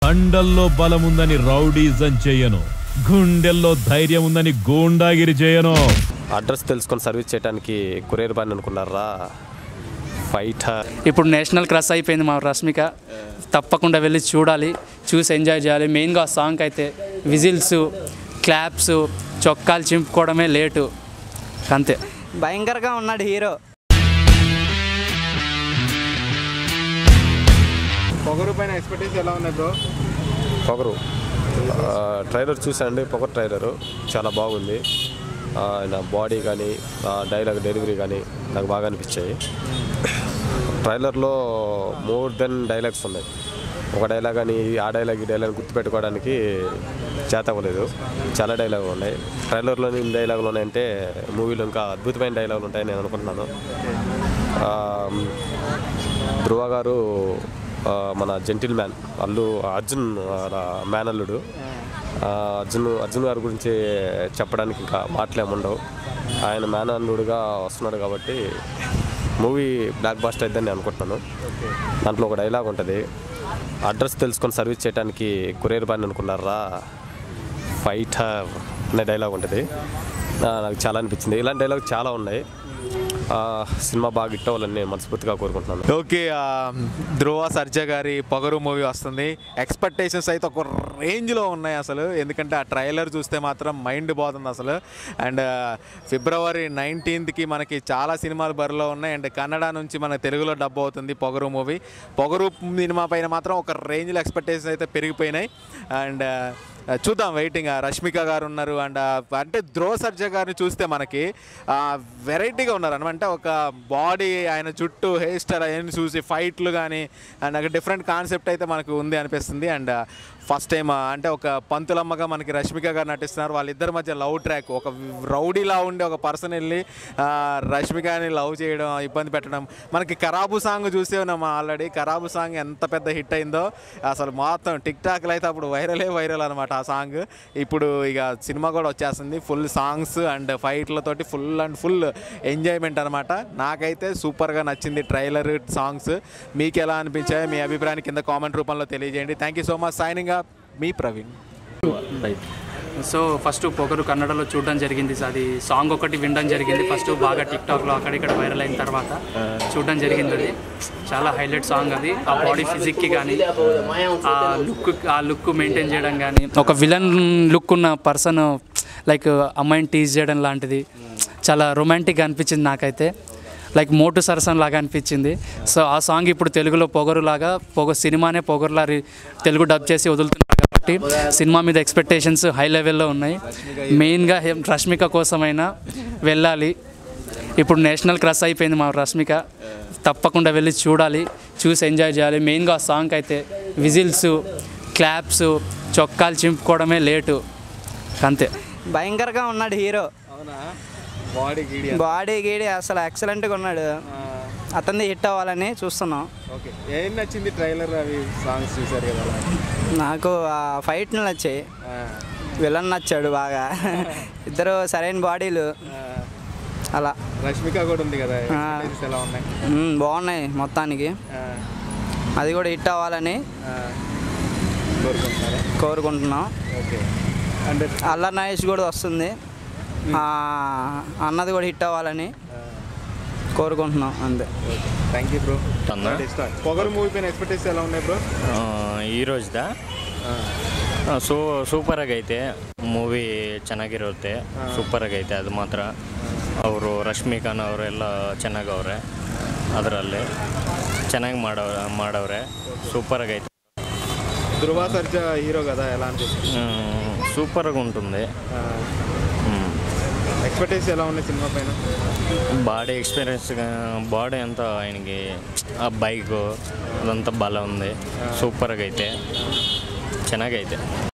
అండల్లో బలం ఉందని రౌడీజం చేయను గుండెల్లో ధైర్యం ఉందని గూండాగిరి చేయను అడ్రస్ తెలుసుకొని సర్వీస్ చేయడానికి కొరియర్ బాయ్ అనుకున్నారా ఫైటర్ ఇప్పుడు నేషనల్ క్రష్ అయిపోయింది మా రష్మిక తప్పకుండా వెళ్ళి చూడాలి చూసి ఎంజాయ్ చేయాలి మెయిన్గా ఆ సాంగ్ అయితే విజిల్స్ క్లాప్స్ చొక్కాలు చింపుకోవడమే లేటు అంతే భయంకరంగా ఉన్నాడు హీరో పొగరు పైన ఎక్స్పెక్టేషన్ ఎలా ఉన్నాయి బ్రో పొగరు ఆ, ట్రైలర్ చూసండి పొగరు ట్రైలరు చాలా బాగుంది ఆ, ఆయన బాడీ కానీ ఆ, డైలాగ్ డెలివరీ కానీ నాకు బాగా అనిపించాయి ట్రైలర్లో మోర్ దెన్ డైలాగ్స్ ఉన్నాయి ఒక డైలాగ్ అని ఆ డైలాగ్ ఈ డైలాగ్ గుర్తుపెట్టుకోవడానికి చేత అవ్వలేదు చాలా డైలాగులు ఉన్నాయి ట్రైలర్లోని ఇన్ని డైలాగులు ఉన్నాయంటే మూవీలో ఇంకా అద్భుతమైన డైలాగులు ఉంటాయని నేను అనుకుంటున్నాను ఆ, ధ్రువ గారు ఆ, మన జెంటిల్ మ్యాన్ అల్లు అర్జున్ వాళ్ళ మేనల్లుడు ఆ, అర్జున్ అర్జున్ గారి గురించి చెప్పడానికి ఇంకా మాటలేము ఉండవు ఆయన మేనల్లుడుగా వస్తున్నాడు కాబట్టి మూవీ బ్లాక్ బాస్టర్ అయిద్దని నేను అనుకుంటున్నాను దాంట్లో ఒక డైలాగ్ ఉంటుంది అడ్రస్ తెలుసుకొని సర్వీస్ చేయడానికి కొరియర్ బాయ్ అనుకున్నారా ఫైటర్ అనే డైలాగ్ ఉంటుంది ఆ, నాకు చాలా అనిపించింది ఇలాంటి డైలాగ్ చాలా ఉన్నాయి ఆ, సినిమా బాగా హిట్ అవ్వాలని నేను మనస్ఫూర్తిగా కోరుకుంటున్నాను ఓకే ఆ, ధ్రువ సర్జా గారి పొగరు మూవీ వస్తుంది ఎక్స్పెక్టేషన్స్ అయితే ఒక రేంజ్లో ఉన్నాయి అసలు ఎందుకంటే ఆ ట్రైలర్ చూస్తే మాత్రం మైండ్ పోతుంది అసలు అండ్ ఫిబ్రవరి నైన్టీన్త్కి మనకి చాలా సినిమాలు బరిలో ఉన్నాయి అండ్ కన్నడ నుంచి మన తెలుగులో డబ్బు అవుతుంది పొగరు మూవీ పొగరు సినిమా పైన మాత్రం ఒక రేంజ్లో ఎక్స్పెక్టేషన్స్ అయితే పెరిగిపోయినాయి అండ్ చూద్దాం వెయిటింగ్ రష్మిక గారు ఉన్నారు అండ్ అంటే ధ్రువ సర్జా గారిని చూస్తే మనకి వెరైటీగా ఉన్నారు అనమాట ఒక బాడీ ఆయన చుట్టూ హెయిర్ స్టైల్ అవన్నీ చూసి ఫైట్లు కానీ అండ్ ఒక డిఫరెంట్ కాన్సెప్ట్ అయితే మనకు ఉంది అనిపిస్తుంది అండ్ ఫస్ట్ టైం అంటే ఒక పంతులమ్మగా మనకి రష్మిక గారు నటిస్తున్నారు వాళ్ళిద్దరి మధ్య లవ్ ట్రాక్ ఒక రౌడీలా ఉండే ఒక పర్సన్ వెళ్ళి ఆ, రష్మికని లవ్ చేయడం ఇబ్బంది పెట్టడం మనకి ఖరాబు సాంగ్ చూసే ఉన్నాం ఆల్రెడీ ఖరాబు సాంగ్ ఎంత పెద్ద హిట్ అయిందో అసలు మొత్తం టిక్ టాక్లో అయితే అప్పుడు వైరలే వైరల్ అనమాట ఆ సాంగ్ ఇప్పుడు ఇక సినిమా కూడా వచ్చేస్తుంది ఫుల్ సాంగ్స్ అండ్ ఫైట్లతోటి ఫుల్ అండ్ ఫుల్ ఎంజాయ్మెంట్ అనమాట నాకైతే సూపర్గా నచ్చింది ట్రైలర్ సాంగ్స్ మీకు ఎలా అనిపించాయో మీ అభిప్రాయాన్ని కింద కామెంట్ రూపంలో తెలియజేయండి thank you so much signing up మీ ప్రవీణ్ సో ఫస్ట్ పొగరు కన్నడలో చూడడం జరిగింది అది సాంగ్ ఒకటి వినడం జరిగింది ఫస్ట్ బాగా టిక్ టాక్లో అక్కడిక్కడ వైరల్ అయిన తర్వాత చూడడం జరిగింది అది చాలా హైలైట్ సాంగ్ అది ఆ బాడీ ఫిజిక్కి కానీ ఆ లుక్ ఆ లుక్ మెయింటైన్ చేయడం కానీ ఒక విలన్ లుక్ ఉన్న పర్సన్ లైక్ అమ్మాయిని టీజ్ చేయడం లాంటిది చాలా రొమాంటిక్గా అనిపించింది నాకైతే లైక్ మోటు సరసన్ లాగా అనిపించింది సో ఆ సాంగ్ ఇప్పుడు తెలుగులో పొగరు లాగా పొగ సినిమానే పొగరులా రి- తెలుగు డబ్ చేసి వదులుతున్నారు కాబట్టి సినిమా మీద ఎక్స్పెక్టేషన్స్ హై లెవెల్లో ఉన్నాయి మెయిన్గా హే- రష్మిక కోసమైనా వెళ్ళాలి ఇప్పుడు నేషనల్ క్రష్ అయిపోయింది మా రష్మిక తప్పకుండా వెళ్ళి చూడాలి చూసి ఎంజాయ్ చేయాలి మెయిన్గా ఆ సాంగ్ అయితే విజిల్స్ క్లాప్స్ చొక్కాలు చింపుకోవడమే లేటు అంతే భయంకరంగా ఉన్నాడు హీరో అవునా బాడీ గీడి బాడీ గీడి అసలు ఎక్సలెంట్గా ఉన్నాడు అతన్ని హిట్ అవ్వాలని చూస్తున్నాం ఓకే ఏం నచ్చింది ట్రైలర్ అవి సాంగ్స్ చూసారు కదా అలా? నాకు ఆ ఫైట్లు నచ్చాయి ఆ, విలన్ నచ్చాడు బాగా ఇద్దరు సరైన బాడీలు ఆ, అలా రష్మిక కూడా ఉంది కదా ఆ. expectations ఎలా ఉన్నాయి మ్మ్, బాగున్నాయి మొత్తానికి ఆ, అది కూడా హిట్ అవ్వాలని ఆ, కోరుకుంటున్నారా కోరుకుంటున్నాం ఓకే అంటే అల్ల నాగేష్ కూడా వస్తుంది ఆ, అన్నది కూడా హిట్ అవ్వాలని కోరుకుంటున్నాం అంతే థ్యాంక్ యూ బ్రో అన్నా? పొగరు మూవీ పైన ఎక్స్పెక్టేషన్ ఎలా ఉన్నాయి బ్రో ಆ, ಈ ರೋಜ್ದ ಸೂ ಸೂಪರಾಗಿ ಐತೆ ಮೂವಿ ಚೆನ್ನಾಗಿರುತ್ತೆ ಸೂಪರಾಗಿ ಐತೆ ಅದು ಮಾತ್ರ ಅವರು ರಶ್ಮಿಕಾನ್ ಅವರೆಲ್ಲ ಚೆನ್ನಾಗವ್ರೆ ಅದರಲ್ಲಿ ಚೆನ್ನಾಗಿ ಮಾಡೋ ಮಾಡವ್ರೆ సూపర్గా అయితే ధృవ సర్జా హీరో కదా ఎలా అనిపిస్తుంది సూపర్గా ఉంటుంది మ్మ్. ఎక్స్పెక్టేషన్ ఎలా ఉన్నాయి సినిమా పైన బాడీ ఎక్స్పీరియన్స్ బాడీ అంతా ఆయనకి ఆ బైక్ అదంతా బలం ఉంది సూపర్గా అయితే ಚೆನ್ನಾಗೈತೆ